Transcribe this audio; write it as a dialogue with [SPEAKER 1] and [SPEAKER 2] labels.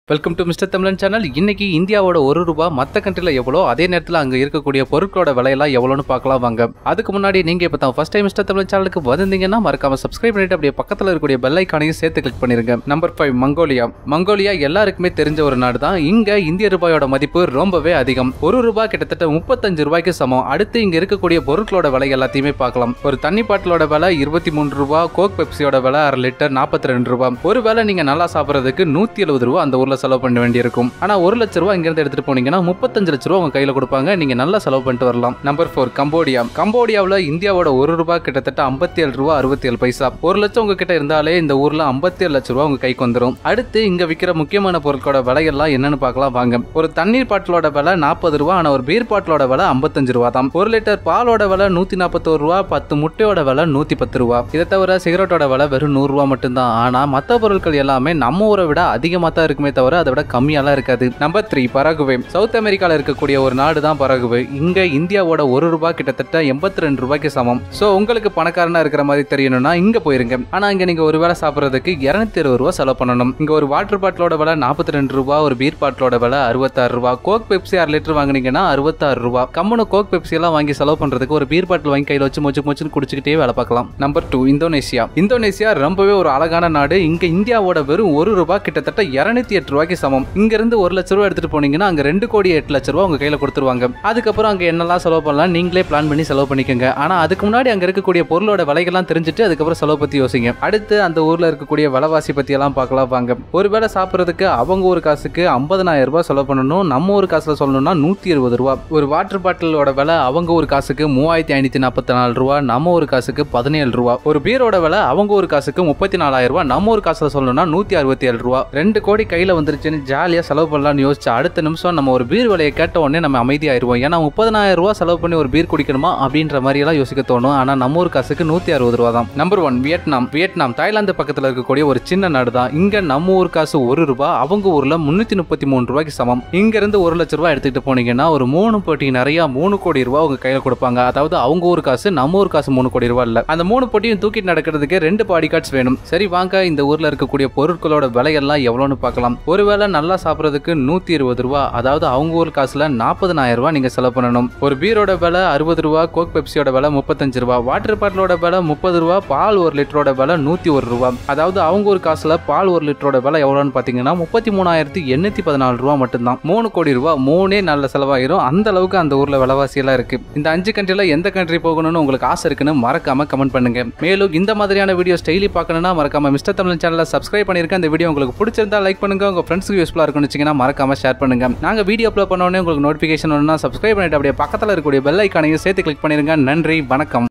[SPEAKER 1] welcome to mister Tamizhan channel இன்னைக்கு இந்தியாவோட ஒரு ரூபாய் மற்ற கண்ட்ரில எவ்வளோ அதே நேரத்தில் அங்கே இருக்கக்கூடிய பொருட்களோட விலையெல்லாம் எவ்வளோன்னு பார்க்கலாம் வாங்க அதுக்கு முன்னாடி நீங்க இப்போ தான் ஃபர்ஸ்ட் டைம் மிஸ்டர் தமிழன் சேனலுக்கு வந்திருந்தீங்கன்னா மறக்காம சப்ஸ்கிரைப் பண்ணிட்டு அப்படியே பக்கத்தில் இருக்கக்கூடிய பெல் ஐக்கானையும் சேர்த்து கிளிக் பண்ணிருங்க நம்பர் ஃபைவ் மங்கோலியா மங்கோலியா எல்லாருக்குமே தெரிஞ்ச ஒரு நாடு தான் இங்க இந்திய ரூபாயோட மதிப்பு ரொம்பவே அதிகம் ஒரு ரூபாய் கிட்டத்தட்ட முப்பத்தஞ்சு ரூபாய்க்கு சமம் அடுத்து இங்க இருக்கக்கூடிய பொருட்களோட விலை எல்லாத்தையுமே பார்க்கலாம் ஒரு தண்ணி பாட்டிலோட விலை இருபத்தி மூணு ரூபா கோக் பெப்சியோட விலை அரை லிட்டர் நாற்பத்தி ரெண்டு ரூபா ஒரு வேளை நீங்க நல்லா சாப்பிட்றதுக்கு நூத்தி எழுபது ரூபா அந்த ஊர்ல செலவு பண்ண வேண்டியிருக்கும் ஆனா ஒரு லட்ச ரூபா இங்கிருந்து எடுத்துட்டு போனீங்கன்னா முப்பத்தஞ்சு லட்ச ரூபா உங்க கையில கொடுப்பாங்க நீங்க நல்லா செலவு பண்ணிட்டு வரலாம் நம்பர் ஃபோர் கம்போடியா கம்போடியாவில் இந்தியாவோட ஒரு ரூபாய் கிட்டத்தட்ட ஐம்பத்தி ஏழு ரூபா அறுபத்தி ஏழு பைசா ஒரு லட்சம் உங்ககிட்ட இருந்தாலே இந்த ஊர்ல ஐம்பத்தி ஏழு லட்ச ரூபா உங்க கைக்கு வந்துடும் அடுத்து இங்க விற்கிற முக்கியமான பொருட்களோட விலையெல்லாம் என்னன்னு பார்க்கலாம் வாங்க ஒரு தண்ணீர் பாட்டிலோட விலை நாற்பது ரூபா ஆனா ஒரு பீர் பாட்டிலோட விலை ஐம்பத்தஞ்சு ரூபா தான் ஒரு லிட்டர் பாலோட விலை நூத்தி நாற்பத்தோரு ரூபா பத்து முட்டையோட விலை நூத்தி பத்து ரூபா இதை தவிர சிகரெட்டோட விலை வெறும் நூறு ரூபா மட்டும்தான் ஆனா மற்ற பொருட்கள் எல்லாமே நம்ம ஊரை விட அதிகமாக தான் இருக்குமே தவிர அதை விட கம்மியாலாம் இருக்காது நம்பர் த்ரீ பரகுவே சவுத் அமெரிக்கால இருக்கக்கூடிய ஒரு நாடு தான் பரகுவே இங்க இந்தியாவோட ஒரு ரூபாய் கிட்டத்தட்ட எண்பத்தி ரெண்டு ரூபாய்க்கு சமம் சோ உங்களுக்கு பணக்காரனா இருக்கிற மாதிரி தெரியணும்னா இங்க போயிருங்க ஆனா இங்க நீங்க ஒரு வேளை சாப்பிட்றதுக்கு இருநூத்தி இருபது ரூபா செலவு பண்ணணும் இங்க ஒரு வாட்டர் பாட்டிலோட விலை நாற்பத்தி ரெண்டு ரூபா ஒரு பீர் பாட்டிலோட விலை அறுபத்தாறு ரூபா கோக் பெப்சி அரை லிட்டர் வாங்குனீங்கன்னா அறுபத்தாறு ரூபா கம்முனு கோக் பெப்சி எல்லாம் வாங்கி செலவு பண்றதுக்கு ஒரு பீர் பாட்டில் வாங்கி கையில் வச்சு மொச்சு மொச்சுன்னு குடிச்சுக்கிட்டே வேலை பார்க்கலாம் நம்பர் டூ இந்தோனேசியா இந்தோனேசியா ரொம்பவே ஒரு அழகான நாடு இங்க இந்தியாவோட வெறும் ஒரு ரூபாய் கிட்டத்தட்ட இருநூத்தி எட்டு ரூபாய்க்கு சமம் இங்க இருந்து ஒரு லட்ச ரூபா எடுத்துட்டு போனீங்கன்னா அங்க ரெண்டு கோடி எட்டு லட்ச ரூபா உங்க கையில கொடுத்துருவாங்க அதுக்கப்புறம் அங்க என்னெல்லாம் செலவு பண்ணலாம் நீங்களே பிளான் பண்ணி செலவு பண்ணிக்கோங்க ஆனா அதுக்கு முன்னாடி அங்க இருக்கக்கூடிய பொருளோட விலைகள்லாம் தெரிஞ்சுட்டு அதுக்கப்புறம் செலவு பத்தி யோசிங்க அடுத்து அந்த ஊர்ல இருக்கக்கூடிய விலைவாசி பத்தி எல்லாம் பார்க்கலாம் வாங்க ஒரு வேளை சாப்பிட்றதுக்கு அவங்க ஒரு காசுக்கு ஐம்பதனாயிரம் ரூபாய் செலவு பண்ணணும் நம்ம ஒரு காசுல சொல்லணும்னா நூத்தி இருபது ரூபா ஒரு வாட்டர் பாட்டிலோட விலை அவங்க ஒரு காசுக்கு மூவாயிரத்தி ஐநூத்தி நாற்பத்தி நாலு ரூபா நம்ம ஒரு காசுக்கு பதினேழு ரூபா ஒரு பீரோட விலை அவங்க ஒரு காசுக்கு முப்பத்தி நாலாயிரம் ரூபா நம்ம ஒரு காசுல சொல்லணும்னா நூத்தி அறுபத்தி ஏழு ரூபா ரெண்டு கோடி கையில வந்துருச்சுன்னு ஜாலியா செலவு பண்ணலாம்னு யோசிச்சு அடுத்த நிமிஷம் நம்ம ஒரு பீர் விலையை கேட்ட உடனே நம்ம அமைதியாயிருவோம் ஏன்னா முப்பதனாயிரம் ரூபா செலவு பண்ணி ஒரு பீர் குடிக்கணுமா அப்படின்ற மாதிரி எல்லாம் யோசிக்க தோணும் ஆனா நம்ம ஒரு காசுக்கு நூத்தி அறுபது ரூபா தான் number one Vietnam Vietnam Thailand பக்கத்துல இருக்கக்கூடிய ஒரு சின்ன நாடு தான் இங்க நம்ம ஊர் காசு ஒரு ரூபாய் அவங்க ஊர்ல முன்னூத்தி முப்பத்தி மூணு ரூபாய்க்கு சமம் இங்க இருந்து ஒரு லட்ச ரூபாய் எடுத்துக்கிட்டு போனீங்கன்னா ஒரு மூணு போட்டி நிறைய மூணு கோடி ரூபாய் உங்க கையில கொடுப்பாங்க அதாவது அவங்க ஒரு காசு நம்ம ஒரு காசு மூணு கோடி ரூபாய் இல்ல அந்த மூணு போட்டியும் தூக்கிட்டு நடக்கிறதுக்கு ரெண்டு பாடி கார்ட்ஸ் வேணும் சரி வாங்க இந்த ஊர்ல இருக்கக்கூடிய பொருட்களோட விலையெல்லாம் எவ்வளோன்னு பார்க்கலாம் ஒருவேளை நல்லா சாப்பிட்றதுக்கு நூத்தி இருபது ரூபா அதாவது அவங்க ஊர் காசுல நாற்பதனாயிரம் ரூபாய் நீங்க செலவு பண்ணணும் ஒரு பீரோட விலை அறுபது ரூபா கோக் பெப்சியோட விலை முப்பத்தஞ்சு ரூபா வாட்டர் பாட்டிலோட விலை முப்பது ரூபா பால் ஒரு லிட்டரோட விலை நூத்தி ஒரு ரூபா அதாவது அவங்க ஒரு காசுல பால் ஒரு லிட்டரோட விலை எவ்வளோன்னு பாத்தீங்கன்னா முப்பத்தி மூணாயிரத்தி எண்ணூத்தி பதினாலு ரூபா மட்டும்தான் மூணு கோடி ரூபா மூணே நல்ல செலவாயிரும் அந்த அளவுக்கு அந்த ஊர்ல விலைவாசி எல்லாம் இருக்கு இந்த அஞ்சு கண்ட்ரில எந்த கண்ட்ரி போகணும்னு உங்களுக்கு ஆசை இருக்குன்னு மறக்காம கமெண்ட் பண்ணுங்க மேலும் இந்த மாதிரியான வீடியோஸ் டெய்லி பார்க்கணும்னா மறக்காம மிஸ்டர் தமிழ் சேனலை சப்ஸ்கிரைப் பண்ணிருக்கேன் இந்த வீடியோ உங்களுக்கு பிடிச்சிருந்தா லைக் பண்ணுங்க உங்க ஃப்ரெண்ட்ஸ்க்கு யூஸ்ஃபுல்லா இருக்கும்னு வச்சீங்கன்னா மறக்காம ஷேர் பண்ணுங்க நாங்க வீடியோ அப்லோட் பண்ண உடனே உங்களுக்கு நோட்டிஃபிகேஷன் ஒன்னா சப்ஸ்கிரைப் பண்ணிட்டு அப்படியே பக்கத்துல இருக்கக்கூடிய பெல் ஐக்கானையும் சேர்த்து கிளிக் பண்ணிருங்க நன்றி வணக்கம்